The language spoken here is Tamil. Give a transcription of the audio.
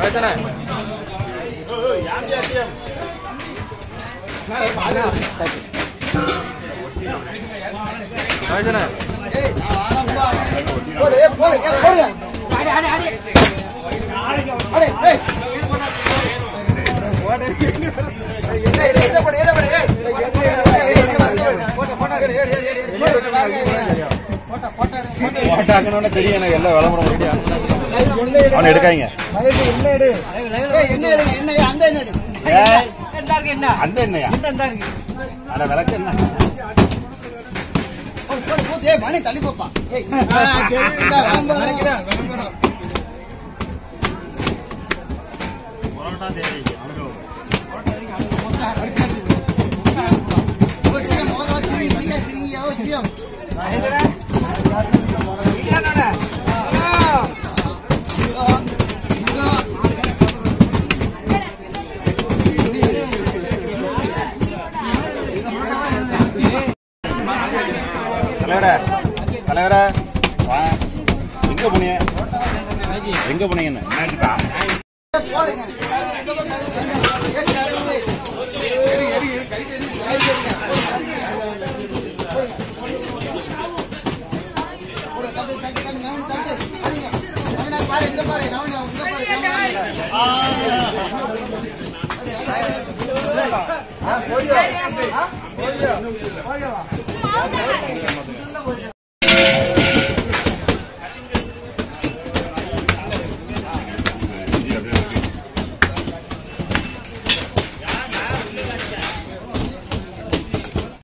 போடு ஏய், போடு ஏய், போடுங்க அடே ஏய் ஏய், ஏய், இதை போடு, இதை போடு, ஏய். ஏய், ஏய், இங்க வா, இங்க வா. ஏய், ஏய், ஏய், ஏய், ஏய், போடு. போட்டாக்கணும்னு தெரியும் எனக்கு எல்லாம் விளம்பரம் அவனை எடுக்காதீங்க ஏய், என்ன எடுங்க, என்ன அந்த என்ன எடு. ஏய், அந்த என்னையா அட விளக்கு என்ன போடு, போடு, போடு. ஏய், மணி தள்ளி போப்பா ஏய் வச்சியம், மோதா, சிரிங்க, சிரிங்க, சிரிங்க, வச்சியம். தலைவரே தலைவரே வா எங்க போனீங்க எங்க போனீங்கன்னு போடுங்க. ஏய், கருது. கை எடுங்க. போடு, தம்பி, தம்பி, தம்பி, நவனி, தம்பி. அடிங்க. நவனியா, பாரு, இங்க பாரு, நவனியா, இங்க பாரு, நவனியா. அடி, அடி, அடி.